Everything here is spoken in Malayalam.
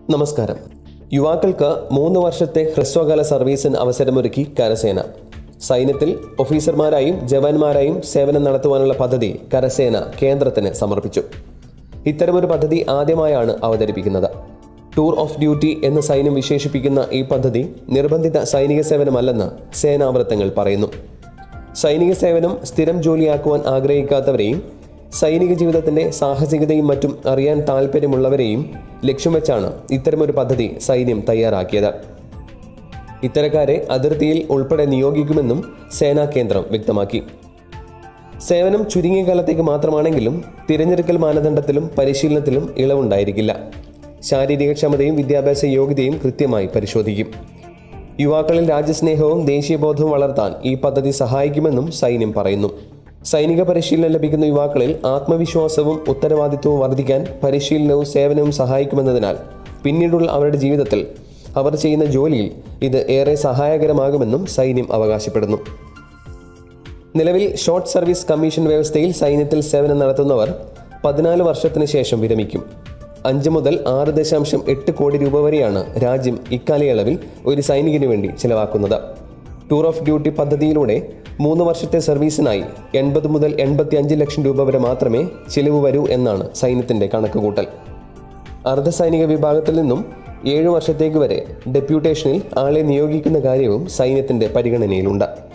നമസ്കാരം യുവാക്കൾക്ക് മൂന്ന് വർഷത്തെ ഹ്രസ്വകാല സർവീസിന് അവസരമൊരുക്കി കരസേന സൈന്യത്തിൽ ഓഫീസർമാരായും ജവാന്മാരായും സേവനം നടത്തുവാനുള്ള പദ്ധതി കരസേന കേന്ദ്രത്തിന് സമർപ്പിച്ചു ഇത്തരമൊരു പദ്ധതി ആദ്യമായാണ് അവതരിപ്പിക്കുന്നത് ടൂർ ഓഫ് ഡ്യൂട്ടി എന്ന് സൈന്യം വിശേഷിപ്പിക്കുന്ന ഈ പദ്ധതി നിർബന്ധിത സൈനിക സേവനമല്ലെന്ന് സേനാവൃത്തങ്ങൾ പറയുന്നു സൈനിക സേവനം സ്ഥിരം ജോലിയാക്കുവാൻ ആഗ്രഹിക്കാത്തവരെയും സൈനിക ജീവിതത്തിന്റെ സാഹസികതയും മറ്റും അറിയാൻ താല്പര്യമുള്ളവരെയും ലക്ഷ്യം വെച്ചാണ് ഇത്തരമൊരു പദ്ധതി സൈന്യം തയ്യാറാക്കിയത് ഇത്തരക്കാരെ അതിർത്തിയിൽ ഉൾപ്പെടെ നിയോഗിക്കുമെന്നും സേനാ കേന്ദ്രം വ്യക്തമാക്കി സേവനം ചുരുങ്ങിയ കാലത്തേക്ക് മാത്രമാണെങ്കിലും തിരഞ്ഞെടുക്കൽ മാനദണ്ഡത്തിലും പരിശീലനത്തിലും ഇളവുണ്ടായിരിക്കില്ല ശാരീരികക്ഷമതയും വിദ്യാഭ്യാസ യോഗ്യതയും കൃത്യമായി പരിശോധിക്കും യുവാക്കളിൽ രാജ്യസ്നേഹവും ദേശീയബോധവും വളർത്താൻ ഈ പദ്ധതി സഹായിക്കുമെന്നും സൈന്യം പറയുന്നു സൈനിക പരിശീലനം ലഭിക്കുന്ന യുവാക്കളിൽ ആത്മവിശ്വാസവും ഉത്തരവാദിത്വവും വർദ്ധിക്കാൻ പരിശീലനവും സേവനവും സഹായിക്കുമെന്നതിനാൽ പിന്നീടുള്ള അവരുടെ ജീവിതത്തിൽ അവർ ചെയ്യുന്ന ജോലിയിൽ ഇത് ഏറെ സഹായകരമാകുമെന്നും സൈന്യം അവകാശപ്പെടുന്നു നിലവിൽ ഷോർട്ട് സർവീസ് കമ്മീഷൻ വ്യവസ്ഥയിൽ സൈന്യത്തിൽ സേവനം നടത്തുന്നവർ പതിനാല് വർഷത്തിന് ശേഷം വിരമിക്കും അഞ്ച് മുതൽ ആറ് ദശാംശം എട്ട് കോടി രൂപ വരെയാണ് രാജ്യം ഇക്കാലയളവിൽ ഒരു സൈനികന് വേണ്ടി ചിലവാക്കുന്നത് ടൂർ ഓഫ് ഡ്യൂട്ടി പദ്ധതിയിലൂടെ മൂന്ന് വർഷത്തെ സർവീസിനായി എൺപത് മുതൽ എൺപത്തി അഞ്ച് ലക്ഷം രൂപ വരെ മാത്രമേ ചിലവ് വരൂ എന്നാണ് സൈന്യത്തിന്റെ കണക്കുകൂട്ടൽ അർദ്ധസൈനിക വിഭാഗത്തിൽ നിന്നും ഏഴു വർഷത്തേക്ക് വരെ ഡെപ്യൂട്ടേഷനിൽ ആളെ നിയോഗിക്കുന്ന കാര്യവും സൈന്യത്തിന്റെ പരിഗണനയിലുണ്ട്